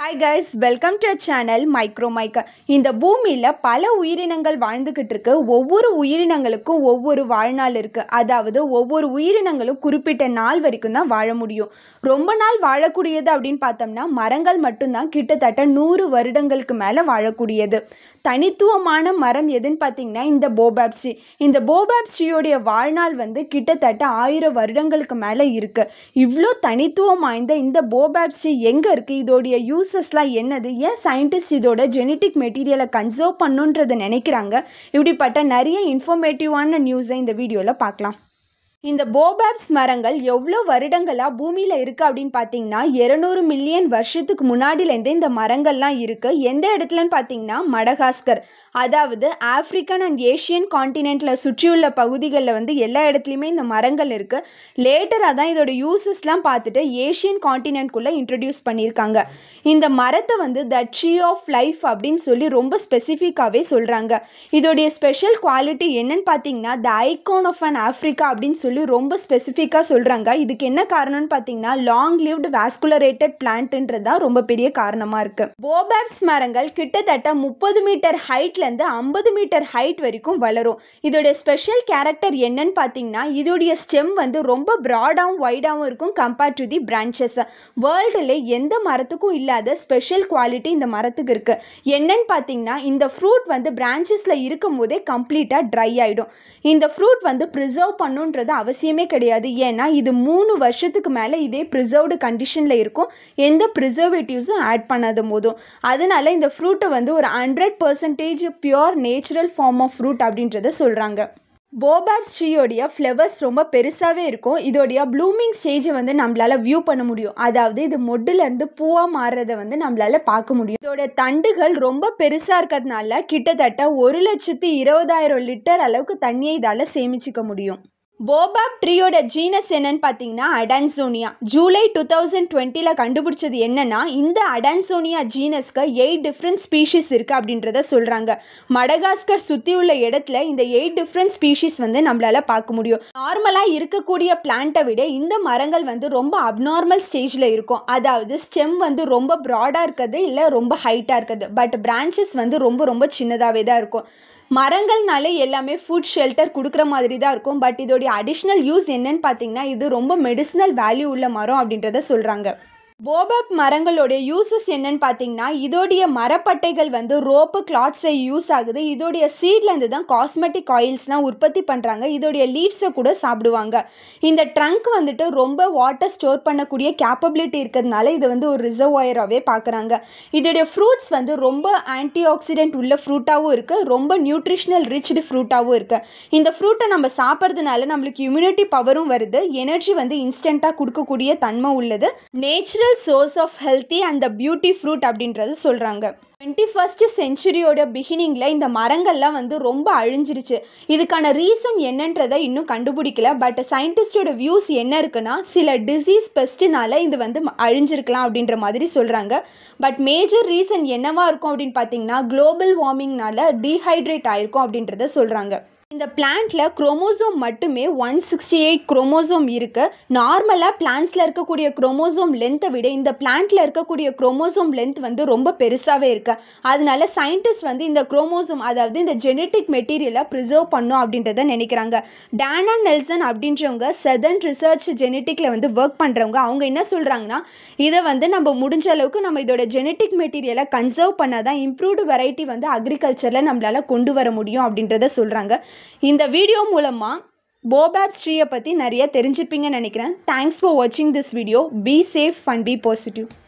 hi guys welcome to channel micro mic இந்த பூமியில் பல உயிரினங்கள் வாழ்ந்துக்கிட்டு இருக்கு ஒவ்வொரு உயிரினங்களுக்கும் ஒவ்வொரு வாழ்நாள் இருக்குது அதாவது ஒவ்வொரு உயிரினங்களும் குறிப்பிட்ட நாள் வரைக்கும் தான் வாழ முடியும் ரொம்ப நாள் வாழக்கூடியது அப்படின்னு பார்த்தோம்னா மரங்கள் மட்டும்தான் கிட்டத்தட்ட நூறு வருடங்களுக்கு மேலே வாழக்கூடியது தனித்துவமான மரம் எதுன்னு பார்த்தீங்கன்னா இந்த போபாப் ட்ரீ இந்த போபாப் ட்ரீயோடைய வாழ்நாள் வந்து கிட்டத்தட்ட ஆயிரம் வருடங்களுக்கு மேலே இருக்குது இவ்வளோ தனித்துவம் வாய்ந்த இந்த போபாப் ட்ரீ எங்கே இருக்குது இதோடைய யூசஸ்லாம் என்னது ஏன் சயின்டிஸ்ட் இதோட ஜெனட்டிக் மெட்டீரியலை கன்சர்வ் பண்ணுன்றதை நினைக்கிறாங்க இப்படிப்பட்ட நிறைய இன்ஃபர்மேட்டிவான நியூஸை இந்த வீடியோவில் பார்க்கலாம் இந்த போபாப்ஸ் மரங்கள் எவ்வளோ வருடங்களாக பூமியில் இருக்குது அப்படின்னு பார்த்தீங்கன்னா இருநூறு மில்லியன் வருஷத்துக்கு முன்னாடிலேருந்தே இந்த மரங்கள்லாம் இருக்குது எந்த இடத்துலன்னு பார்த்தீங்கன்னா மடகாஸ்கர் அதாவது ஆப்ரிக்கன் அண்ட் ஏஷியன் காண்டினென்ட்டில் சுற்றியுள்ள பகுதிகளில் வந்து எல்லா இடத்துலையுமே இந்த மரங்கள் இருக்குது லேட்டராக தான் இதோட யூசஸ்லாம் பார்த்துட்டு ஏஷியன் காண்டினென்ட்குள்ளே இன்ட்ரடியூஸ் பண்ணியிருக்காங்க இந்த மரத்தை வந்து த ட்ரீ ஆஃப் லைஃப் அப்படின்னு சொல்லி ரொம்ப ஸ்பெசிஃபிக்காகவே சொல்கிறாங்க இதோடைய ஸ்பெஷல் குவாலிட்டி என்னன்னு பார்த்தீங்கன்னா the icon of an Africa அப்படின்னு சொல்லி ரொம்ப ஸ்பெசிஃபிக்காக சொல்கிறாங்க இதுக்கு என்ன காரணம்னு பார்த்தீங்கன்னா லாங் லிவ்டு வாஸ்குலரேட்டட் பிளான்ட்ன்றது தான் ரொம்ப பெரிய காரணமாக இருக்குது போபாப்ஸ் மரங்கள் கிட்டத்தட்ட முப்பது மீட்டர் ஹைட்லேருந்து ஐம்பது மீட்டர் ஹைட் வரைக்கும் வளரும் இதோடைய ஸ்பெஷல் கேரக்டர் என்னன்னு பார்த்தீங்கன்னா இதோடைய ஸ்டெம் வந்து ரொம்ப ப்ராடாகவும் வைடாகவும் இருக்கும் கம்பேர்ட் டு தி பிரான்ச்சஸ் வேர்ல்டில் எந்த மரத்துக்கும் இல்லாத ஸ்பெஷல் குவாலிட்டி இந்த மரத்துக்கு இருக்குது என்னன்னு பார்த்தீங்கன்னா இந்த ஃப்ரூட் வந்து பிரான்ச்சஸில் இருக்கும் போதே கம்ப்ளீட்டாக ட்ரை ஆகிடும் இந்த ஃப்ரூட் வந்து ப்ரிசர்வ் பண்ணுன்றது அவசியமே கிடையாது ஏன்னா இது மூணு வருஷத்துக்கு மேலே இதே ப்ரிசர்வ்டு கண்டிஷனில் இருக்கும் எந்த ப்ரிசர்வேட்டிவ்ஸும் ஆட் பண்ணாத போதும் அதனால இந்த ஃப்ரூட்டை வந்து ஒரு hundred percentage pure natural form of fruit அப்படின்றத சொல்கிறாங்க போபாப்ஸ் ட்ரீயோடைய ஃப்ளவர்ஸ் ரொம்ப பெருசாகவே இருக்கும் இதோடைய ப்ளூமிங் ஸ்டேஜை வந்து நம்மளால் வியூ பண்ண முடியும் அதாவது இது மொட்டுலேருந்து பூவாக மாறுறதை வந்து நம்மளால் பார்க்க முடியும் இதோட தண்டுகள் ரொம்ப பெருசாக இருக்கிறதுனால கிட்டத்தட்ட ஒரு லட்சத்து இருபதாயிரம் லிட்டர் அளவுக்கு தண்ணியை இதால் சேமிச்சிக்க முடியும் போபாப் ட்ரீயோட ஜீனஸ் என்னன்னு பார்த்தீங்கன்னா அடான்சோனியா ஜூலை டூ தௌசண்ட் டுவெண்ட்டியில் கண்டுபிடிச்சது என்னன்னா இந்த அடான்சோனியா ஜீனஸ்க்கு எயிட் டிஃப்ரெண்ட் ஸ்பீஷிஸ் இருக்குது அப்படின்றத சொல்கிறாங்க மடகாஸ்கர் சுற்றி உள்ள இடத்துல இந்த எயிட் டிஃப்ரெண்ட் ஸ்பீஷிஸ் வந்து நம்மளால் பார்க்க முடியும் நார்மலாக இருக்கக்கூடிய பிளான்ட்டை விட இந்த மரங்கள் வந்து ரொம்ப அப்நார்மல் ஸ்டேஜில் இருக்கும் அதாவது ஸ்டெம் வந்து ரொம்ப ப்ராடாக இருக்குது இல்லை ரொம்ப ஹைட்டாக இருக்குது பட் பிரான்ச்சஸ் வந்து ரொம்ப ரொம்ப சின்னதாகவே தான் இருக்கும் மரங்கள்னாலே எல்லாமே ஃபுட் ஷெல்டர் கொடுக்குற மாதிரி தான் இருக்கும் பட் இதோடைய அடிஷ்னல் யூஸ் என்னன்னு பார்த்தீங்கன்னா இது ரொம்ப மெடிசினல் வேல்யூ உள்ள மரம் அப்படின்றத சொல்கிறாங்க போபாப் மரங்களோடைய யூசஸ் என்னன்னு பார்த்தீங்கன்னா இதோடைய மரப்பட்டைகள் வந்து ரோப்பு கிளாத்ஸை யூஸ் ஆகுது இதோடைய சீட்லேருந்து தான் காஸ்மெட்டிக் ஆயில்ஸ்லாம் உற்பத்தி பண்ணுறாங்க இதோடைய லீவ்ஸை கூட சாப்பிடுவாங்க இந்த ட்ரங்க் வந்துட்டு ரொம்ப வாட்டர் ஸ்டோர் பண்ணக்கூடிய கேப்பபிலிட்டி இருக்கிறதுனால இதை வந்து ஒரு ரிசர்வாயராகவே பார்க்குறாங்க இதோடைய ஃப்ரூட்ஸ் வந்து ரொம்ப ஆன்டி ஆக்சிடென்ட் உள்ள ஃப்ரூட்டாகவும் இருக்குது ரொம்ப நியூட்ரிஷனல் ரிச்டு ஃப்ரூட்டாகவும் இருக்குது இந்த ஃப்ரூட்டை நம்ம சாப்பிட்றதுனால நம்மளுக்கு இம்யூனிட்டி பவரும் வருது எனர்ஜி வந்து இன்ஸ்டண்ட்டாக கொடுக்கக்கூடிய தன்மை உள்ளது natural source of healthy and the beauty fruit அப்படின்றது சொல்கிறாங்க டுவெண்ட்டி ஃபஸ்ட்டு செஞ்சுரியோட பிகினிங்கில் இந்த மரங்கள்லாம் வந்து ரொம்ப அழிஞ்சிருச்சு இதுக்கான ரீசன் என்னன்றதை இன்னும் கண்டுபிடிக்கல பட் சயின்டிஸ்டோட வியூஸ் என்ன இருக்குன்னா சில டிசீஸ் பெஸ்ட்டுனால இது வந்து அழிஞ்சிருக்கலாம் அப்படின்ற மாதிரி சொல்கிறாங்க பட் மேஜர் ரீசன் என்னவா இருக்கும் அப்படின்னு பார்த்தீங்கன்னா குளோபல் வார்மிங்னால டீஹைட்ரேட் ஆயிருக்கும் அப்படின்றத சொல்கிறாங்க இந்த பிளான்ட்டில் குரோமோசோம் மட்டுமே ஒன் சிக்ஸ்டி எயிட் குரோமோசோம் இருக்குது நார்மலாக பிளான்ஸில் இருக்கக்கூடிய குரோமோசோம் லென்த்தை விட இந்த பிளான்ட்டில் இருக்கக்கூடிய குரோமோசோம் லென்த் வந்து ரொம்ப பெருசாகவே இருக்குது அதனால சயின்டிஸ்ட் வந்து இந்த குரோமோசோம் அதாவது இந்த ஜெனட்டிக் மெட்டீரியலை ப்ரிசர்வ் பண்ணும் அப்படின்றத நினைக்கிறாங்க டேனா நெல்சன் அப்படின்றவங்க செதன் ரிசர்ச் ஜெனட்டிக்கில் வந்து ஒர்க் பண்ணுறவங்க அவங்க என்ன சொல்கிறாங்கன்னா இதை வந்து நம்ம முடிஞ்ச அளவுக்கு நம்ம இதோட ஜெனட்டிக் மெட்டீரியலை கன்சர்வ் பண்ணால் தான் இம்ப்ரூவ்டு வெரைட்டி வந்து அக்ரிகல்ச்சரில் நம்மளால் கொண்டு வர முடியும் அப்படின்றத சொல்கிறாங்க இந்த வீடியோ மூலமாக போபாப் ஸ்ரீயை பற்றி நிறைய தெரிஞ்சுப்பீங்கன்னு நினைக்கிறேன் தேங்க்ஸ் ஃபார் வாட்சிங் this video be safe and be positive